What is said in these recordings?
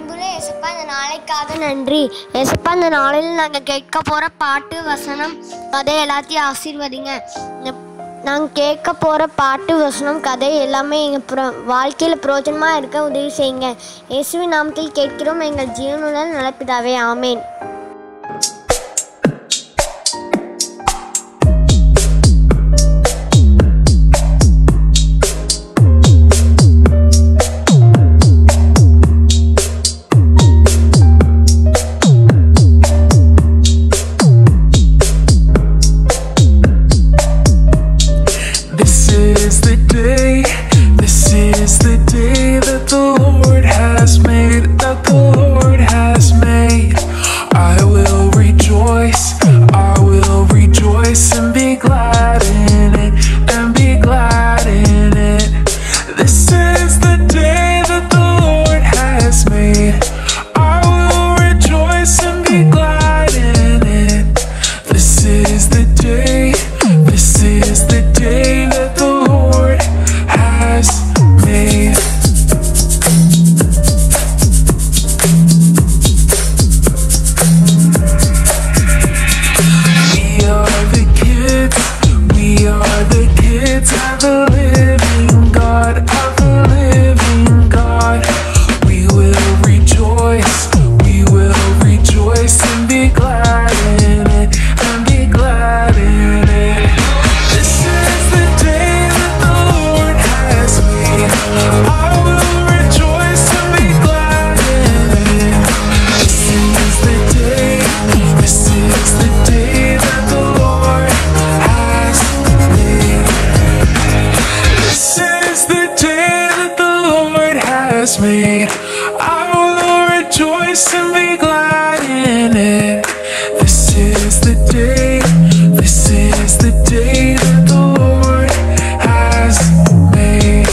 அன்புள்ள ஏசப்பா இந்த நாளைக்காக நன்றி ஏசப்பா இந்த நாளில் நாங்கள் கேட்க போகிற பாட்டு வசனம் கதை எல்லாத்தையும் ஆசீர்வதிங்க இந்த நாங்கள் கேட்க போகிற பாட்டு வசனம் கதை எல்லாமே எங்கள் ப்ரோ வாழ்க்கையில் பிரயோஜனமாக இருக்க உதவி செய்யுங்க இயேசுவின் நாமத்தில் கேட்கிறோம் எங்கள் ஜீவனுடன் நலப்பிதாவே ஆமேன் This is the day, this is the day that the Lord has made, that the Lord has made. I will rejoice, I will rejoice and be glad in it, and be glad in it. This is the day that the Lord has made. I will rejoice and be glad in it. This is the day, this is the day that the Lord has made. We are the kids, we are the kids of the living God, of the living God. We will rejoice, we will rejoice and be glad in it, and be glad in it. This is the day that the Lord has made. I will rejoice and be glad in it. This is the day, this is the day that the Lord has made. This is the day that the Lord has made. I will rejoice and be glad in it. This is the day, this is the day that the Lord has made.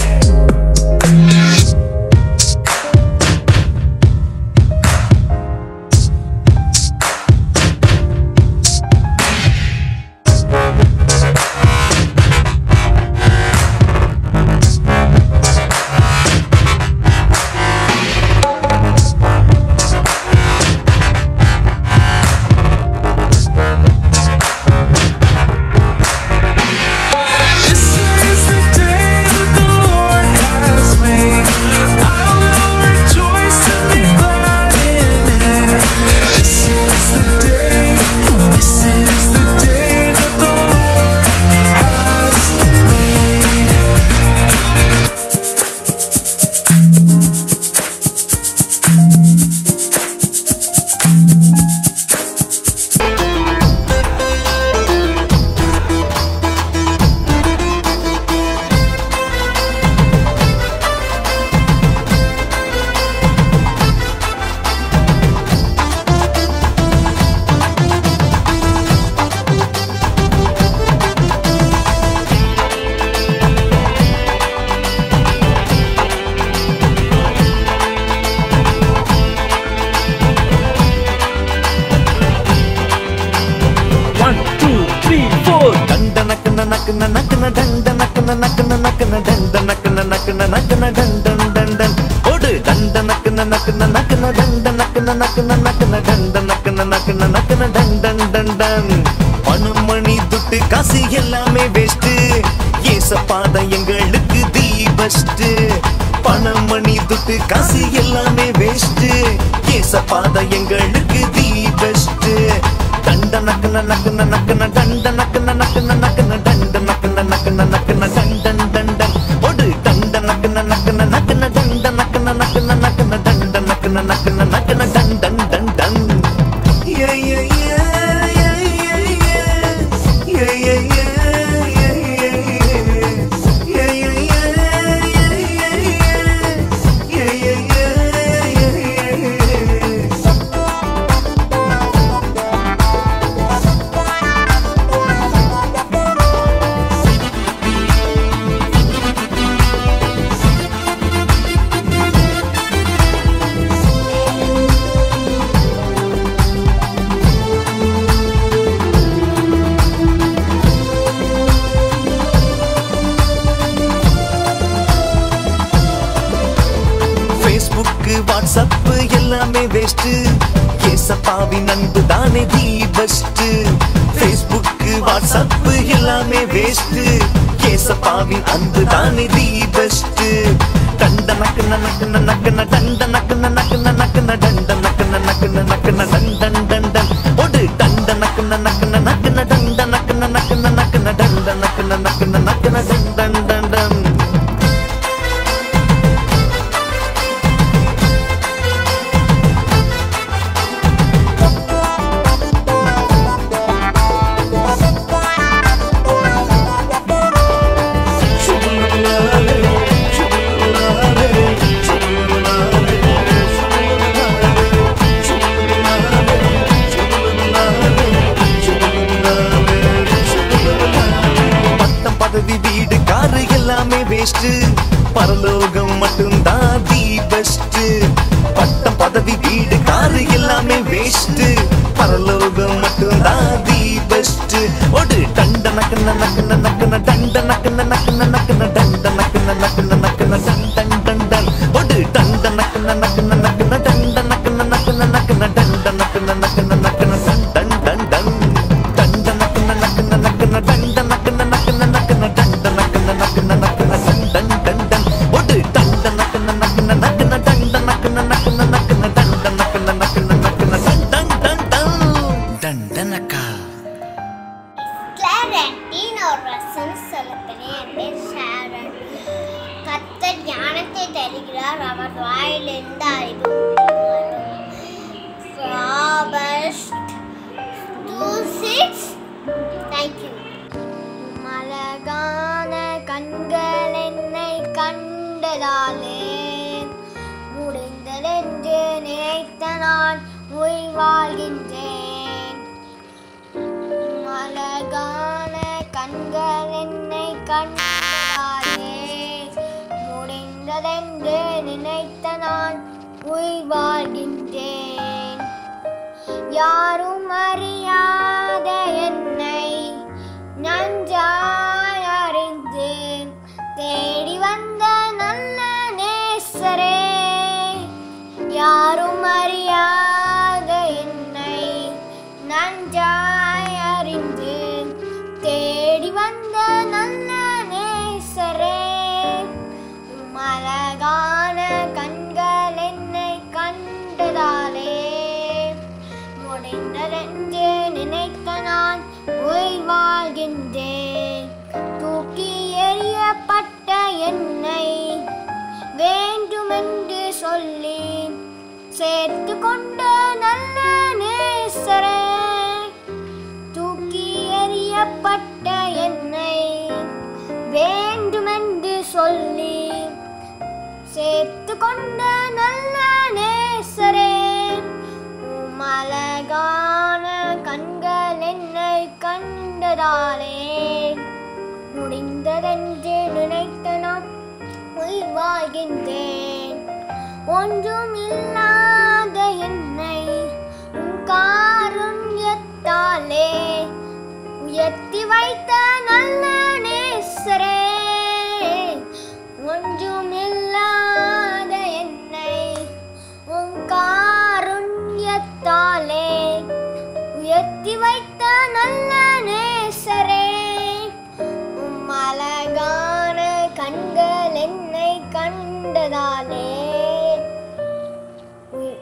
This is the day that the Lord has made. I will rejoice and be glad in it. This is the day, this is the day that the Lord has made. One, two, three, four. Danda nakana nakana nakana danda nakana nakana nakana danda nakana nakana nakana dandan dandan. ஓடு danda nakana nakana nakana danda nakana nakana nakana danda nakana nakana nakana dandan dandan. பணம் மணி துட்டு காசு எல்லாமே waste ஏசப்பாத எங்களுக்கு the best பணம் மணி துட்டு காசு எல்லாமே வேஸ்ட் ஏசப்பாத எங்களுக்கு தி பெஸ்ட் தண்ட நக்கன நக்கன நக்கன தண்ட நக்கன நக்கன நக்கன தண்ட நக்கன நக்கன நக்கன தண்டன் தண்டன் ஒடு தண்ட நக்கன நக்கன நக்கன தண்ட நக்கன நக்கன நக்கன தண்ட நக்கன நக்கன நக்கன தண்டன் தண்டன் Yeah, yeah, yeah, yeah, yeah, yeah. Yeah, yeah, yeah, yeah, yeah, yeah. Yeah, yeah, yeah, yeah, yeah, yeah. Yeah, yeah, yeah, yeah, yeah, yeah. Facebook WhatsApp எல்லாம் எல்லாமே வேஸ்ட் ஏசப்பாவின் அன்பு தானே தி பெஸ்ட் Facebook வாட்ஸ்அப் எல்லாமே waste ஏசப்பாவின் அன்பு தானே the best டண்ட நக்குன நக்குன நக்குன டண்ட நக்குன நக்குன நக்குன டண்ட நக்குன நக்குன நக்குன டன் டன் டன் டன் ஒடு டண்ட நக்குன நக்குன நக்குன டண்ட நக்குன நக்குன நக்குன டண்ட நக்குன நக்குன நக்குன டன் டன் டன் டன் பட்டம் பதவி வீடு காரு எல்லாமே வேஸ்ட் பரலோகம் மட்டும்தான் தி பெஸ்ட் பட்டம் பதவி வீடு காரு எல்லாமே வேஸ்ட் பரலோகம் மட்டும்தான் தி பெஸ்ட் ஒடு டண்ட நக்கன நக்கன நக்கன டண்ட நக்கன நக்கன நக்கன டண்ட நக்கன நக்கன நக்கன டன் டன் டன் டன் ஒடு டண்ட நக்கன நக்கன நக்கன டண்ட நக்கன நக்கன நக்கன டண்ட நக்கன நக்கன நக்கன டன் டன் டன் டன் டண்ட நக்கன நக்கன நக்கன டண்ட நக்கன நக்கன நக்கன டண்ட நக்கன நக்கன நக்கன டன் டன் டன் டன் ஒடு டண்ட நக்கன நக்கன நக்கன டண்ட நக்கன நக்கன நக்கன டண்ட நக்கன நக்கன நக்கன டன் டன் டன் டன் டண்டனக்கா கிளாரண்டின் ஒரு வசனம் சொல்லப்பேன் என் பேர் ஷாரன் கத்தர் ஞானத்தை தருகிறார் அவர் வாயிலிருந்து அறிவு வரும் Proverbs 2:6 Thank you. அழகான கண்கள் என்னை கண்டதாலே முடிந்ததென்று நினைத்த நான் உயிர் வாழ்கின்றேன் அழகான கண்கள் என்னை கண்டதாலே முடிந்ததென்று நினைத்த நான் உயிர் வாழ்கின்றேன் யாரும் அறியாத என்னை நன்றாய் அறிந்து தேடி வந்த நல்ல நேசரே யாரும் அறியாத என்னை நன்றாய் அறிந்து தேடி வந்த நல்ல நேசரே உம் அழகான கண்கள் என்னை கண்டதாலே முடிந்ததென்று நினைத்த நான் உயிர் வாழ்கின்றேன் தூக்கி எறியப்பட்ட என்னை வேண்டுமென்று சொல்லி சேர்த்து கொண்ட நல்ல நேசரே தூக்கி எறியப்பட்ட என்னை வேண்டுமென்று சொல்லி சேர்த்து கொண்ட நல்ல நேசரே உம் அழகான கண்கள் என்னை கண்டதாலே முடிந்ததென்று நினைத்த நான் உயிர் வாழ்கின்றேன் ஒன்றும் இல்லாத என்னை உன் காருண்யத்தாலே உயர்த்தி வைத்த நல்ல நேசரே ஒன்றும் இல்லாத என்னை உன் காருண்யத்தாலே உயர்த்தி வைத்த நல்ல நேசரே உம் அழகான கண்கள் என்னை கண்டதாலே உய்-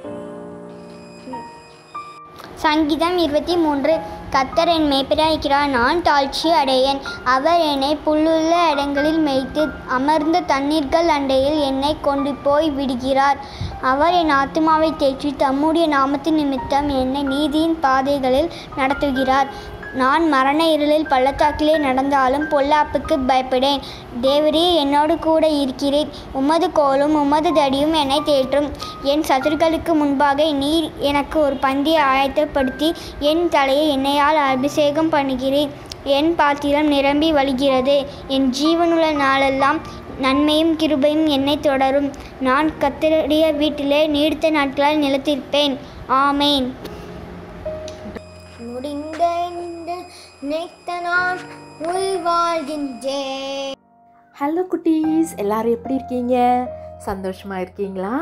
சங்கீதம் இருபத்தி மூன்று கத்தர் என் மேய்ப்பராயிருக்கிறார் நான் தாழ்ச்சி அடையேன் அவர் என்னை புல்லுள்ள இடங்களில் மேய்த்து அமர்ந்த தண்ணீர்கள் அண்டையில் என்னை கொண்டு போய் விடுகிறார் அவர் என் ஆத்துமாவை தேற்றி தம்முடைய நாமத்தின் நிமித்தம் என்னை நீதியின் பாதைகளில் நடத்துகிறார் நான் மரண இருளில் பள்ளத்தாக்கிலே நடந்தாலும் பொல்லாப்புக்கு பயப்படேன் தேவரே என்னோடு கூட இருக்கிறீர் உமது கோலும் உமது தடியும் என்னை தேற்றும் என் சத்துருக்களுக்கு முன்பாக நீர் எனக்கு ஒரு பந்தியை ஆயத்தப்படுத்தி என் தலையை எண்ணெயால் அபிஷேகம் பண்ணுகிறீர் என் பாத்திரம் நிரம்பி வழிகிறது என் ஜீவனுள்ள நாளெல்லாம் நன்மையும் கிருபையும் என்னை தொடரும் நான் கத்தருடைய வீட்டிலே நீடித்த நாட்களால் நிலைத்திருப்பேன் ஆமேன் முடிந்த இந்த நினைத்த நான் உயிர் வாழ்கின்றேன் ஹலோ குட்டீஸ் எல்லாரும் எப்படி இருக்கீங்க சந்தோஷமா இருக்கீங்களா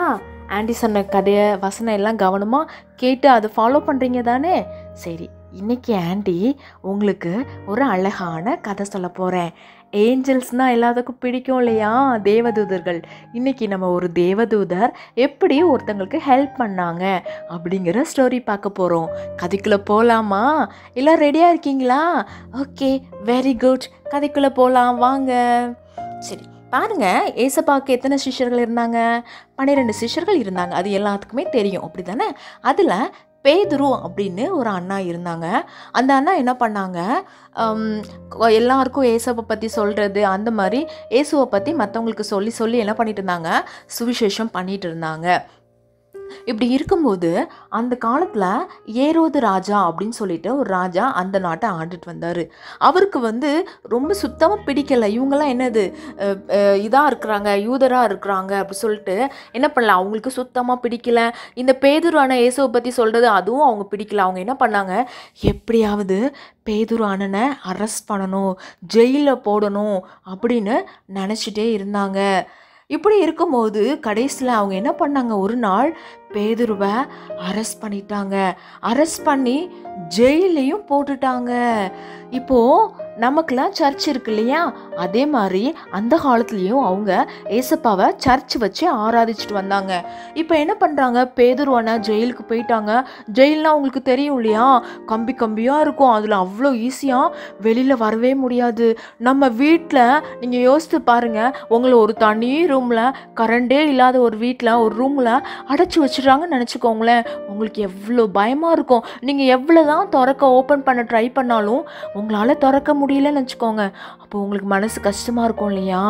ஆண்டி சொன்ன கதையை வசனம் எல்லாம் கவனமாக கேட்டு அதை ஃபாலோ பண்ணுறீங்க தானே சரி இன்னைக்கு ஆண்டி உங்களுக்கு ஒரு அழகான கதை சொல்ல போகிறேன் ஏஞ்சல்ஸ்னால் எல்லாத்துக்கும் பிடிக்கும் இல்லையா தேவதூதர்கள் இன்னைக்கு நம்ம ஒரு தேவதூதர் எப்படி ஒருத்தங்களுக்கு ஹெல்ப் பண்ணாங்க அப்படிங்கிற ஸ்டோரி பார்க்க போகிறோம் கதைக்குள்ளே போகலாமா எல்லாம் ரெடியாக இருக்கீங்களா ஓகே வெரி குட் கதைக்குள்ளே போகலாம் வாங்க சரி பாருங்க ஏசப்பாவுக்கு எத்தனை சிஷ்யர்கள் இருந்தாங்க பன்னிரெண்டு சிஷ்யர்கள் இருந்தாங்க அது எல்லாத்துக்குமே தெரியும் அப்படி தானே அதில் பேதுரு அப்படின்னு ஒரு அண்ணா இருந்தாங்க அந்த அண்ணா என்ன பண்ணாங்க ஹம், கொ- எல்லாருக்கும் ஏசப்பை பற்றி சொல்கிறது அந்த மாதிரி இயேசுவை பற்றி மற்றவங்களுக்கு சொல்லி சொல்லி என்ன பண்ணிட்டு இருந்தாங்க சுவிசேஷம் பண்ணிட்டு இருந்தாங்க இப்படி இருக்கும்போது அந்த காலத்தில் ஏரோது ராஜா அப்படின்னு சொல்லிட்டு ஒரு ராஜா அந்த நாட்டை ஆண்டுட்டு வந்தார் அவருக்கு வந்து ரொம்ப சுத்தமாக பிடிக்கல இவங்கெல்லாம் என்னது இதாக இருக்கிறாங்க யூதராக இருக்கிறாங்க அப்படி சொல்லிட்டு என்ன பண்ணல அவங்களுக்கு சுத்தமாக பிடிக்கல இந்த பேதுரான இயேசுவை பற்றி சொல்கிறது அதுவும் அவங்க பிடிக்கல அவங்க என்ன பண்ணாங்க எப்படியாவது பேதுரு அண்ணனை அரெஸ்ட் பண்ணணும் ஜெயிலில் போடணும் அப்படின்னு நினச்சிட்டே இருந்தாங்க இப்படி இருக்கும்போது கடைசியில் அவங்க என்ன பண்ணாங்க ஒரு நாள் பேதுருவை அரெஸ்ட் பண்ணிட்டாங்க அரெஸ்ட் பண்ணி ஜெயிலையும் போட்டுட்டாங்க இப்போது நமக்கெல்லாம் சர்ச் இருக்கு இல்லையா அதே மாதிரி அந்த காலத்துலேயும் அவங்க ஏசப்பாவை சர்ச் வச்சு ஆராதிச்சுட்டு வந்தாங்க இப்போ என்ன பண்ணுறாங்க பேதுருவானா ஜெயிலுக்கு போயிட்டாங்க ஜெயில்னா உங்களுக்கு தெரியும் இல்லையா கம்பி கம்பியாக இருக்கும் அதில் அவ்வளோ ஈஸியாக வெளியில் வரவே முடியாது நம்ம வீட்டில் நீங்கள் யோசித்து பாருங்கள் உங்களை ஒரு தனி ரூமில் கரண்டே இல்லாத ஒரு வீட்டில் ஒரு ரூமில் அடைச்சி வச்சிடுறாங்கன்னு நினச்சிக்கோங்களேன் உங்களுக்கு எவ்வளோ பயமாக இருக்கும் நீங்கள் எவ்வளோ தான் திறக்க ஓப்பன் பண்ண ட்ரை பண்ணாலும் உங்களால் திறக்க முடியலன்னு வச்சுக்கோங்க அப்போ உங்களுக்கு மனசு கஷ்டமாக இருக்கும் இல்லையா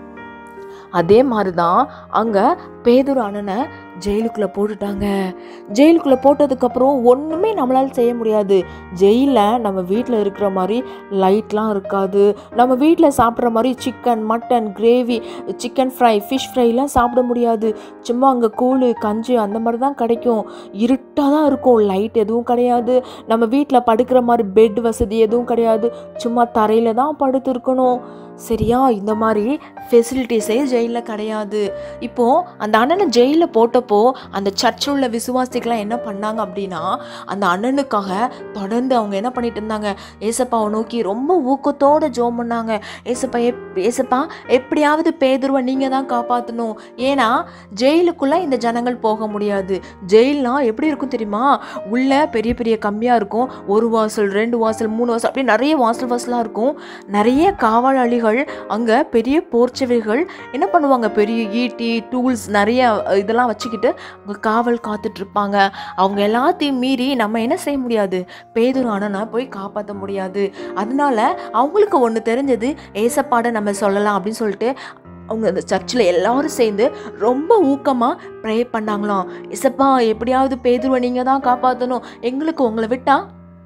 அதே மாதிரி தான் அங்கே பேதுரு அண்ணனை ஜெயிலுக்குள்ளே போட்டுட்டாங்க ஜெயிலுக்குள்ளே போட்டதுக்கப்புறம் ஒன்றுமே நம்மளால் செய்ய முடியாது ஜெயிலில் நம்ம வீட்டில் இருக்கிற மாதிரி லைட்லாம் இருக்காது நம்ம வீட்டில் சாப்பிட்ற மாதிரி chicken mutton gravy chicken fry fish ஃப்ரைலாம் சாப்பிட முடியாது சும்மா அங்கே கூழ் கஞ்சி அந்த மாதிரி தான் கிடைக்கும் இருட்டாக தான் இருக்கும் லைட் எதுவும் கிடையாது நம்ம வீட்டில் படுக்கிற மாதிரி பெட் வசதி எதுவும் கிடையாது சும்மா தரையில் தான் படுத்து இருக்கணும் சரியா இந்த மாதிரி ஃபெசிலிட்டிஸே ஜெயிலில் கிடையாது இப்போது அந்த அண்ணனை ஜெயிலில் போட்டப்போ அந்த சர்ச்சில் உள்ள விசுவாசிகள்லாம் என்ன பண்ணாங்க அப்படின்னா அந்த அண்ணனுக்காக தொடர்ந்து அவங்க என்ன பண்ணிட்டு இருந்தாங்க ஏசப்பாவை நோக்கி ரொம்ப ஊக்கத்தோட ஜோம் பண்ணாங்க ஏசப்பா எப் ஏசப்பா எப்படியாவது பேதுருவை நீங்கள் தான் காப்பாற்றணும் ஏன்னா ஜெயிலுக்குள்ளே இந்த ஜனங்கள் போக முடியாது ஜெயில்னா எப்படி இருக்கும் தெரியுமா உள்ள பெரிய பெரிய கம்மியாக இருக்கும் ஒரு வாசல் ரெண்டு வாசல் மூணு வாசல் அப்படி நிறைய வாசல் வாசலாக இருக்கும் நிறைய காவலாளிகள் அங்கே பெரிய போர்ச்சவைகள் என்ன பண்ணுவாங்க பெரிய ஈட்டி டூல்ஸ் நிறைய அஹ், இதெல்லாம் வச்சுக்கிட்டு அங்கே காவல் காத்துட்டு இருப்பாங்க அவங்க எல்லாத்தையும் மீறி நம்ம என்ன செய்ய முடியாது பேதுரு அண்ணனை போய் காப்பாற்ற முடியாது அதனால அவங்களுக்கு ஒன்று தெரிஞ்சது ஏசப்பாடை நம்ம சொல்லலாம் அப்படின்னு சொல்லிட்டு அவங்க அந்த சர்ச்சில் எல்லாரும் சேர்ந்து ரொம்ப ஊக்கமாக ப்ரே பண்ணாங்களாம் இசப்பா எப்படியாவது பேதுருவை நீங்கள் தான் காப்பாற்றணும் எங்களுக்கு உங்களை விட்டா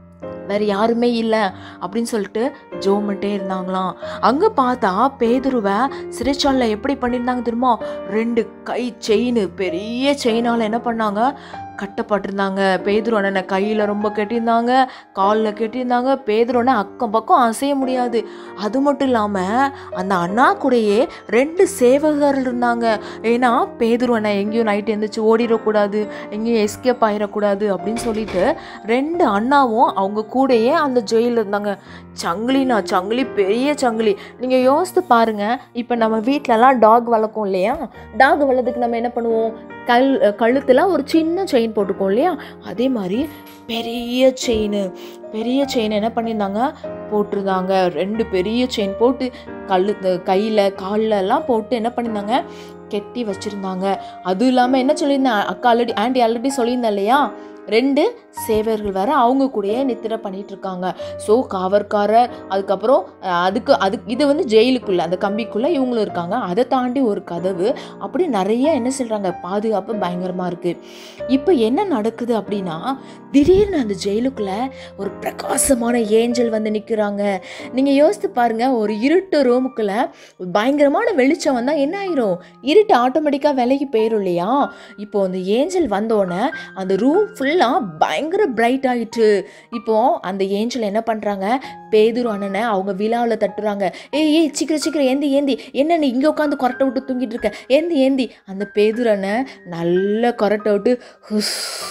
வேற யாருமே இல்லை அப்படின்னு சொல்லிட்டு ஜோமிட்டே இருந்தாங்களாம் அங்கே பார்த்தா பேதுருவை சிறைச்சாலில் எப்படி பண்ணியிருந்தாங்க தெரியுமா ரெண்டு கை செயின் பெரிய செயினால் என்ன பண்ணாங்க கட்டப்பட்டிருந்தாங்க பேதுரு அண்ணனை கையில் ரொம்ப கட்டியிருந்தாங்க காலில் கட்டியிருந்தாங்க பேதுரு அண்ணன் அக்கம் பக்கம் அசைய முடியாது அது மட்டும் இல்லாமல் அந்த அண்ணா கூடயே ரெண்டு சேவகர்கள் இருந்தாங்க ஏன்னா பேதுரு அண்ணன் எங்கேயும் நைட் எந்திரிச்சு ஓடிடக்கூடாது எங்கேயும் எஸ்கேப் ஆயிடக்கூடாது அப்படின்னு சொல்லிட்டு ரெண்டு அண்ணாவும் அவங்க கூடயே அந்த ஜெயிலில் இருந்தாங்க சங்கிலினா சங்கிலி பெரிய சங்கிலி நீங்கள் யோசித்து பாருங்க இப்போ நம்ம வீட்டிலலாம் டாக் வளர்ப்போம் இல்லையா டாக் வளர்த்துக்கு நம்ம என்ன பண்ணுவோம் கல் கழுத்தில் ஒரு சின்ன செயின் போட்டுக்கோம் இல்லையா அதே மாதிரி பெரிய செயின் பெரிய செயின் என்ன பண்ணியிருந்தாங்க போட்டிருந்தாங்க ரெண்டு பெரிய செயின் போட்டு கழு கையில் காலில் எல்லாம் போட்டு என்ன பண்ணியிருந்தாங்க கெட்டி வச்சுருந்தாங்க அதுவும் இல்லாமல் என்ன சொல்லியிருந்தேன் அக்கா ஆல்ரெடி ஆண்டி ஆல்ரெடி சொல்லியிருந்தேன் இல்லையா ரெண்டு சேவர்கள் வேற அவங்க கூடயே நித்திரை பண்ணிட்டு இருக்காங்க ஸோ காவற்காரர் அதுக்கப்புறம் அஹ், அதுக்கு அதுக்கு இது வந்து ஜெயிலுக்குள்ள அந்த கம்பிக்குள்ள இவங்களும் இருக்காங்க அதை தாண்டி ஒரு கதவு அப்படி நிறைய என்ன சொல்றாங்க பாதுகாப்பு பயங்கரமா இருக்கு இப்போ என்ன நடக்குது அப்படின்னா திடீர்னு அந்த ஜெயிலுக்குள்ள ஒரு பிரகாசமான ஏஞ்சல் வந்து நிற்கிறாங்க நீங்க யோசித்து பாருங்க ஒரு இருட்டு ரூமுக்குள்ள பயங்கரமான வெளிச்சம் வந்தால் என்ன ஆயிரும் இருட்டு ஆட்டோமேட்டிக்காக விலகி போயிடும் இல்லையா இப்போ அந்த ஏஞ்சல் வந்தோடனே அந்த ரூம் ஃபுல்லாக எல்லாம் பயங்கர பிரைட் ஆயிட்டு இப்போ அந்த ஏஞ்சல் என்ன பண்ணுறாங்க பேதுரு அண்ணனை அவங்க விழாவில் தட்டுறாங்க ஏய் ஏய் சீக்கிரம் சீக்கிரம் ஏந்தி ஏந்தி என்ன நீ இங்கே உட்காந்து கொரட்டை விட்டு தூங்கிட்டு இருக்க ஏந்தி ஏந்தி அந்த பேதுரு அண்ணன் நல்லா கொரட்டை விட்டு ஹுஸ்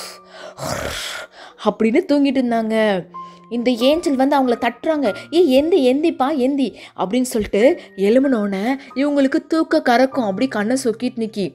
அப்படின்னு தூங்கிட்டு இருந்தாங்க இந்த ஏஞ்சல் வந்து அவங்கள தட்டுறாங்க ஏ எந்தி எந்திப்பா எந்தி அப்படின்னு சொல்லிட்டு எலும்புனோடனே இவங்களுக்கு தூக்க கறக்கும் அப்படி கண்ணை சொக்கிட்டு நிக்கி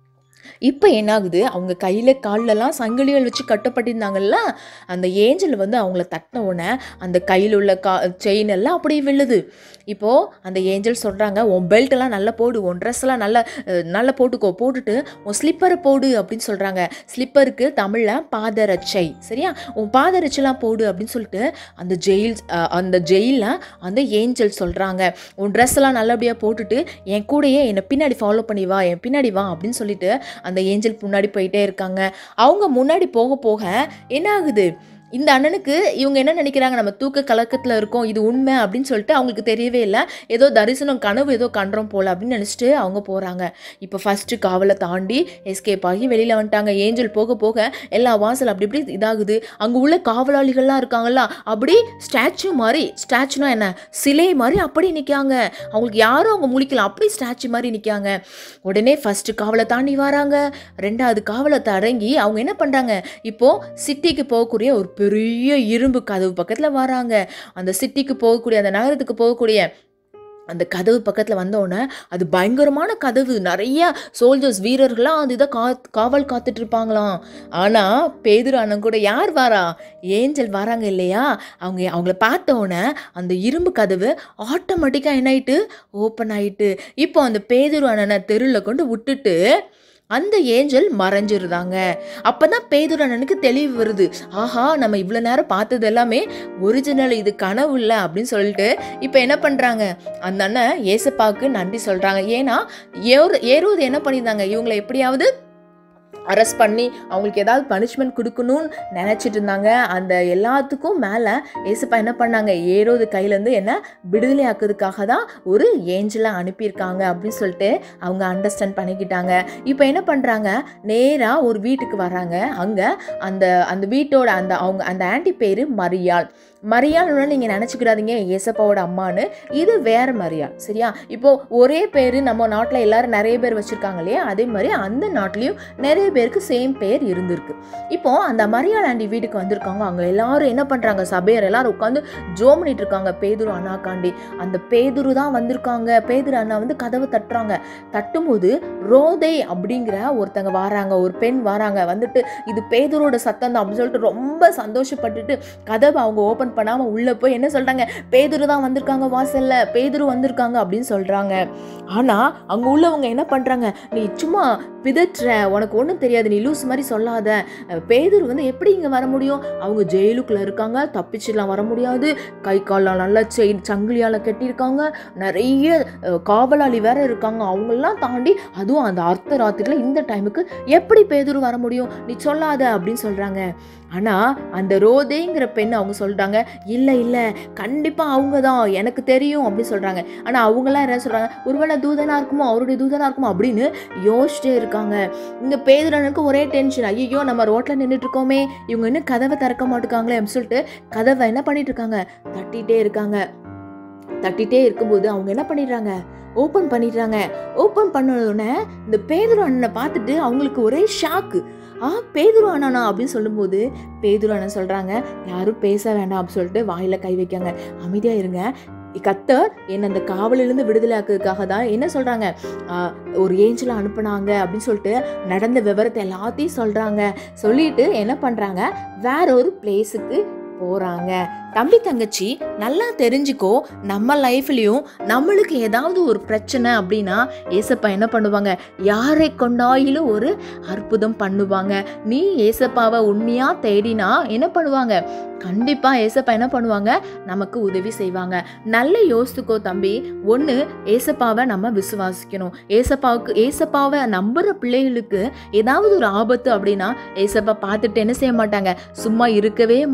இப்போ என்னாகுது அவங்க கையில் கால்லலாம் சங்கிலிகள் வச்சு கட்டப்பட்டிருந்தாங்கல்ல அந்த ஏஞ்சல் வந்து அவங்கள தட்டின உடனே அந்த கையில் உள்ள கா செயின் எல்லாம் அப்படியே விழுது இப்போது அந்த ஏஞ்சல் சொல்கிறாங்க உன் பெல்ட் எல்லாம் நல்லா போடு உன் ட்ரெஸ் எல்லாம் நல்லா அஹ், நல்லா போட்டுக்கோ போட்டுட்டு உன் ஸ்லிப்பரை போடு அப்படின்னு சொல்கிறாங்க ஸ்லிப்பருக்கு தமிழில் பாதரட்சை சரியா உன் பாதரட்சைலாம் போடு அப்படின்னு சொல்லிட்டு அந்த ஜெயில் அஹ், அந்த ஜெயிலில் அந்த ஏஞ்சல் சொல்கிறாங்க உன் ட்ரெஸ் எல்லாம் நல்லபடியாக போட்டுட்டு என் கூடயே என்னை பின்னாடி ஃபாலோ பண்ணி வா என் பின்னாடி வா அப்படின்னு சொல்லிட்டு அந்த ஏஞ்சல் முன்னாடி போயிட்டே இருக்காங்க அவங்க முன்னாடி போக போக என்ன ஆகுது இந்த அண்ணனுக்கு இவங்க என்ன நினைக்கிறாங்க நம்ம தூக்க கலக்கத்தில் இருக்கோம் இது உண்மை அப்படின்னு சொல்லிட்டு அவங்களுக்கு தெரியவே இல்லை ஏதோ தரிசனம் கனவு ஏதோ கண்டுறோம் போல அப்படின்னு நினச்சிட்டு அவங்க போகிறாங்க இப்போ ஃபஸ்ட்டு காவலை தாண்டி எஸ்கேப் ஆகி வெளியில் வந்துட்டாங்க ஏஞ்சல் போக போக எல்லா வாசல் அப்படி இப்படி இதாகுது அங்கே உள்ள காவலாளிகள்லாம் இருக்காங்கல்ல அப்படி ஸ்டாச்சு மாதிரி ஸ்டாச்சுனா என்ன சிலை மாதிரி அப்படி நிற்காங்க அவங்களுக்கு யாரும் அவங்க முழிக்கலாம் அப்படி ஸ்டாச்சு மாதிரி நிற்காங்க உடனே ஃபஸ்ட்டு காவலை தாண்டி வராங்க ரெண்டாவது காவலை தடங்கி அவங்க என்ன பண்ணுறாங்க இப்போது சிட்டிக்கு போகக்கூடிய ஒரு பெரிய இரும்பு கதவு பக்கத்தில் வராங்க அந்த சிட்டிக்கு போகக்கூடிய அந்த நகரத்துக்கு போகக்கூடிய அந்த கதவு பக்கத்தில் வந்தோடனே அது பயங்கரமான கதவு நிறைய சோல்ஜர்ஸ் வீரர்கள்லாம் அது இதை கா காவல் காத்துட்டு இருப்பாங்களாம் ஆனால் பேதுரு அண்ணன் கூட யார் வாரா ஏஞ்சல் வராங்க இல்லையா அவங்க அவங்கள பார்த்த உடனே அந்த இரும்பு கதவு ஆட்டோமேட்டிக்காக என்ன ஆயிட்டு ஓப்பன் ஆயிட்டு இப்போ அந்த பேதுரு அண்ணனை தெருவில் கொண்டு விட்டுட்டு அந்த ஏஞ்சல் மறைஞ்சிருந்தாங்க அப்பதான் பேதுரு அண்ணனுக்கு தெளிவு வருது ஆஹா நம்ம இவ்வளோ நேரம் பார்த்தது எல்லாமே ஒரிஜினல் இது கனவு இல்லை அப்படின்னு சொல்லிட்டு இப்போ என்ன பண்ணுறாங்க அந்த அண்ணன் ஏசப்பாவுக்கு நன்றி சொல்கிறாங்க ஏன்னா ஏறு ஏறுவது என்ன பண்ணியிருந்தாங்க இவங்களை எப்படியாவது அரெஸ்ட் பண்ணி அவங்களுக்கு ஏதாவது பனிஷ்மெண்ட் கொடுக்கணும்னு நினச்சிட்டு இருந்தாங்க அந்த எல்லாத்துக்கும் மேலே ஏசப்பா என்ன பண்ணாங்க ஏரோது கையிலேருந்து என்ன விடுதலை ஆக்குறதுக்காக தான் ஒரு ஏஞ்சலை அனுப்பியிருக்காங்க அப்படின்னு சொல்லிட்டு அவங்க அண்டர்ஸ்டாண்ட் பண்ணிக்கிட்டாங்க இப்போ என்ன பண்ணுறாங்க நேராக ஒரு வீட்டுக்கு வராங்க அங்கே அந்த அந்த வீட்டோட அந்த அவங்க அந்த ஆன்ட்டி பேர் மரியாள் மரியாள்னு நீங்கள் நினச்சிக்கிறாதீங்க ஏசப்பாவோட அம்மான்னு இது வேற மரியாள் சரியா இப்போ ஒரே பேர் நம்ம நாட்டில் எல்லாரும் நிறைய பேர் வச்சுருக்காங்க இல்லையா அதே மாதிரி அந்த நாட்டிலையும் நிறைய பேருக்கு சேம் பேர் இருந்திருக்கு இப்போ அந்த மரியாள் ஆண்டி வீட்டுக்கு வந்திருக்காங்க அங்கே எல்லாரும் என்ன பண்ணுறாங்க சபையர் எல்லாரும் உட்காந்து ஜோ பண்ணிட்டு இருக்காங்க பேதுரு அண்ணாக்காண்டி அந்த பேதுரு தான் வந்திருக்காங்க பேதுரு அண்ணா வந்து கதவை தட்டுறாங்க தட்டும்போது ரோதை அப்படிங்கிற ஒருத்தங்க வராங்க ஒரு பெண் வராங்க வந்துட்டு இது பேதுரோட சத்தம் தான் அப்படின்னு சொல்லிட்டு ரொம்ப சந்தோஷப்பட்டுட்டு கதவை அவங்க ஓப்பன் பண்ணாமல் உள்ளே போய் என்ன சொல்கிறாங்க பேதுரு தான் வந்திருக்காங்க வாசல்ல பேதுரு வந்திருக்காங்க அப்படின்னு சொல்கிறாங்க ஆனால் அங்கே உள்ளவங்க என்ன பண்ணுறாங்க நீ சும்மா பிதற்ற உனக்கு ஒன்றும் தெரியாது நீ லூஸ் மாதிரி சொல்லாத அஹ் பேதுரு வந்து எப்படி இங்கே வர முடியும் அவங்க ஜெயிலுக்குள்ளே இருக்காங்க தப்பிச்சுலாம் வர முடியாது கை கால்லாம் நல்லா செயின் சங்கிலியால் கட்டியிருக்காங்க நிறைய அஹ், காவலாளி வேற இருக்காங்க அவங்களெல்லாம் தாண்டி அதுவும் அந்த அர்த்த ராத்திரியில் இந்த டைமுக்கு எப்படி பேதுரு வர முடியும் நீ சொல்லாத அப்படின்னு சொல்கிறாங்க ஆனால் அந்த ரோதேங்கிற பெண் அவங்க சொல்கிறாங்க இல்லை இல்லை கண்டிப்பாக அவங்க தான் எனக்கு தெரியும் அப்படின்னு சொல்கிறாங்க ஆனால் அவங்களாம் என்ன சொல்கிறாங்க ஒருவேளை தூதனாக இருக்குமோ அவருடைய தூதனாக இருக்குமோ அப்படின்னு யோசிச்சிட்டே இருக்காங்க இங்கே பேதுரனுக்கு ஒரே டென்ஷன் ஐயோ நம்ம ரோட்டில் நின்றுட்டு இருக்கோமே இவங்க இன்னும் கதவை திறக்க மாட்டுக்காங்களே அப்படின்னு சொல்லிட்டு கதவை என்ன பண்ணிட்டு இருக்காங்க தட்டிகிட்டே இருக்காங்க தட்டிகிட்டே இருக்கும்போது அவங்க என்ன பண்ணிடுறாங்க ஓப்பன் பண்ணிடுறாங்க ஓப்பன் பண்ண உடனே இந்த பேதுரு அண்ணனை பார்த்துட்டு அவங்களுக்கு ஒரே ஷாக்கு ஆ பேதுரு அண்ணனா அப்படின்னு சொல்லும்போது பேதுரு அண்ணன் சொல்கிறாங்க யாரும் பேச வேண்டாம் அப்படின்னு சொல்லிட்டு வாயில் கை வைக்காங்க அமைதியாக இருங்க கத்தர் என்னை அந்த காவலிலிருந்து விடுதலை ஆக்குறதுக்காக தான் என்ன சொல்கிறாங்க ஒரு ஏஞ்சலை அனுப்புனாங்க அப்படின்னு சொல்லிட்டு நடந்த விவரத்தை எல்லாத்தையும் சொல்கிறாங்க சொல்லிட்டு என்ன பண்ணுறாங்க வேற ஒரு பிளேஸுக்கு போகிறாங்க தம்பி தங்கச்சி நல்லா தெரிஞ்சுக்கோ நம்ம லைஃப்லேயும் நம்மளுக்கு ஏதாவது ஒரு பிரச்சனை அப்படின்னா ஏசப்பா என்ன பண்ணுவாங்க யாரை கொண்டாயிலும் ஒரு அற்புதம் பண்ணுவாங்க நீ ஏசப்பாவை உண்மையாக தேடினா என்ன பண்ணுவாங்க கண்டிப்பாக ஏசப்பா என்ன பண்ணுவாங்க நமக்கு உதவி செய்வாங்க நல்ல யோசித்துக்கோ தம்பி ஒன்று ஏசப்பாவை நம்ம விசுவாசிக்கணும் ஏசப்பாவுக்கு ஏசப்பாவை நம்புகிற பிள்ளைகளுக்கு ஏதாவது ஒரு ஆபத்து அப்படின்னா ஏசப்பா பார்த்துட்டு என்ன செய்ய மாட்டாங்க சும்மா இருக்கவே மாட்டாங்க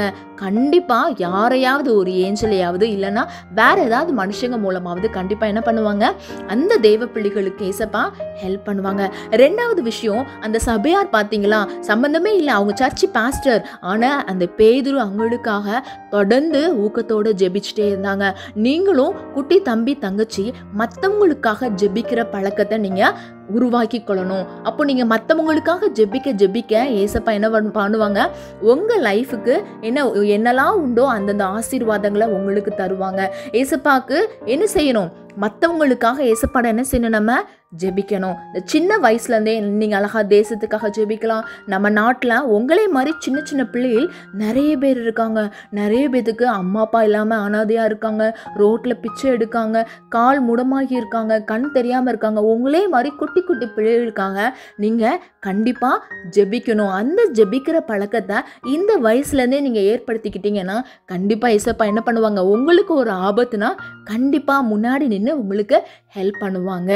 கண்டிப்பாக யாரையாவது ஒரு ஏஞ்சலையாவது இல்லைன்னா வேற ஏதாவது மனுஷங்க மூலமாவது கண்டிப்பாக என்ன பண்ணுவாங்க அந்த தெய்வ பிள்ளைகளுக்கு ஏசப்பா ஹெல்ப் பண்ணுவாங்க ரெண்டாவது விஷயம் அந்த சபையார் பார்த்தீங்களா சம்பந்தமே இல்லை அவங்க சர்ச்சு பாஸ்டர் ஆனால் அந்த பேதுரு அவங்களுக்காக தொடர்ந்து ஊக்கத்தோடு ஜெபிச்சுட்டே இருந்தாங்க நீங்களும் குட்டி தம்பி தங்கச்சி மற்றவங்களுக்காக ஜெபிக்கிற பழக்கத்தை நீங்கள் உருவாக்கி கொள்ளணும் அப்போ நீங்கள் மற்றவங்களுக்காக ஜெபிக்க ஜெபிக்க ஏசப்பா என்ன பண்ணு- பண்ணுவாங்க உங்கள் லைஃபுக்கு என்ன என்னெல்லாம் உண்டோ அந்தந்த ஆசீர்வாதங்களை உங்களுக்கு தருவாங்க ஏசப்பாக்கு என்ன செய்யணும் மற்றவங்களுக்காக ஏசப்பாட என்ன செய்யணும் நம்ம ஜெபிக்கணும் இந்த சின்ன வயசுலேருந்தே நீங்கள் அழகா தேசத்துக்காக ஜெபிக்கலாம் நம்ம நாட்டில் உங்களே மாதிரி சின்ன சின்ன பிள்ளைகள் நிறைய பேர் இருக்காங்க நிறைய பேத்துக்கு அம்மா அப்பா இல்லாமல் அனாதையாக இருக்காங்க ரோட்டில் பிச்சை எடுக்காங்க கால் முடமாகி இருக்காங்க கண் தெரியாமல் இருக்காங்க உங்களே மாதிரி குட்டி குட்டி பிள்ளைகளுக்காக நீங்கள் கண்டிப்பாக ஜெபிக்கணும் அந்த ஜெபிக்கிற பழக்கத்தை இந்த வயசுலேருந்தே நீங்கள் ஏற்படுத்திக்கிட்டீங்கன்னா கண்டிப்பாக இசப்பா என்ன பண்ணுவாங்க உங்களுக்கு ஒரு ஆபத்துனா கண்டிப்பாக முன்னாடி நின்று உங்களுக்கு ஹெல்ப் பண்ணுவாங்க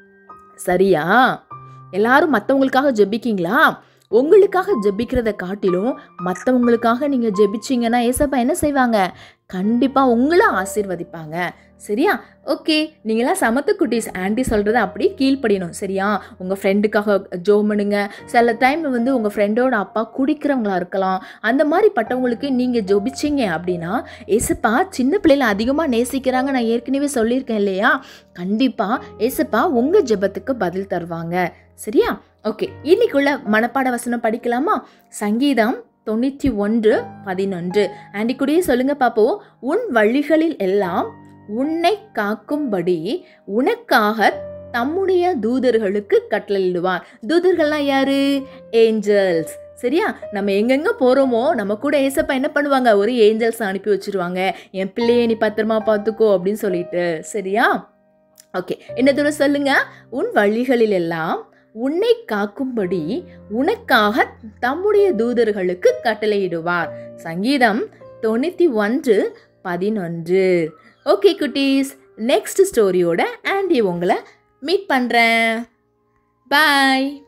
சரியா எல்லாரும் மற்றவங்களுக்காக ஜெபிக்கீங்களா உங்களுக்காக ஜெபிக்கிறத காட்டிலும் மற்றவங்களுக்காக நீங்கள் ஜெபிச்சீங்கன்னா ஏசப்பா என்ன செய்வாங்க கண்டிப்பாக உங்களை ஆசீர்வதிப்பாங்க சரியா ஓகே நீங்களாம் சமத்து குட்டீஸ் ஆன்ட்டி சொல்கிறத அப்படியே கீழ்ப்படியணும் சரியா உங்கள் ஃப்ரெண்டுக்காக ஜோ பண்ணுங்க சில டைம் வந்து உங்கள் ஃப்ரெண்டோட அப்பா குடிக்கிறவங்களா இருக்கலாம் அந்த மாதிரி பட்டவங்களுக்கு நீங்கள் ஜொபிச்சிங்க அப்படின்னா ஏசப்பா சின்ன பிள்ளைகளை அதிகமாக நேசிக்கிறாங்க நான் ஏற்கனவே சொல்லியிருக்கேன் இல்லையா கண்டிப்பாக ஏசப்பா உங்கள் ஜெபத்துக்கு பதில் தருவாங்க சரியா ஓகே இன்னைக்குள்ள மனப்பாட வசனம் படிக்கலாமா சங்கீதம் தொண்ணூற்றி ஒன்று பதினொன்று ஆண்டி கூடயே சொல்லுங்க பாப்போம் உன் வழிகளில் எல்லாம் உன்னை காக்கும்படி உனக்காக தம்முடைய தூதர்களுக்கு கட்டளையிடுவார் தூதர்கள்லாம் யாரு ஏஞ்சல்ஸ் சரியா நம்ம எங்கெங்க போறோமோ நம்ம கூட ஏசப்பா என்ன பண்ணுவாங்க ஒரு ஏஞ்சல்ஸ் அனுப்பி வச்சிருவாங்க என் பிள்ளையை நீ பத்திரமா பார்த்துக்கோ அப்படின்னு சொல்லிட்டு சரியா ஓகே என்ன தூரம் சொல்லுங்க உன் வழிகளில் எல்லாம் உன்னை காக்கும்படி உனக்காக தம்முடைய தூதர்களுக்கு கட்டளையிடுவார் சங்கீதம் தொண்ணூற்றி ஒன்று பதினொன்று ஓகே குட்டீஸ் நெக்ஸ்ட் ஸ்டோரியோட ஆண்டி உங்களை மீட் பண்ணுறேன் பாய்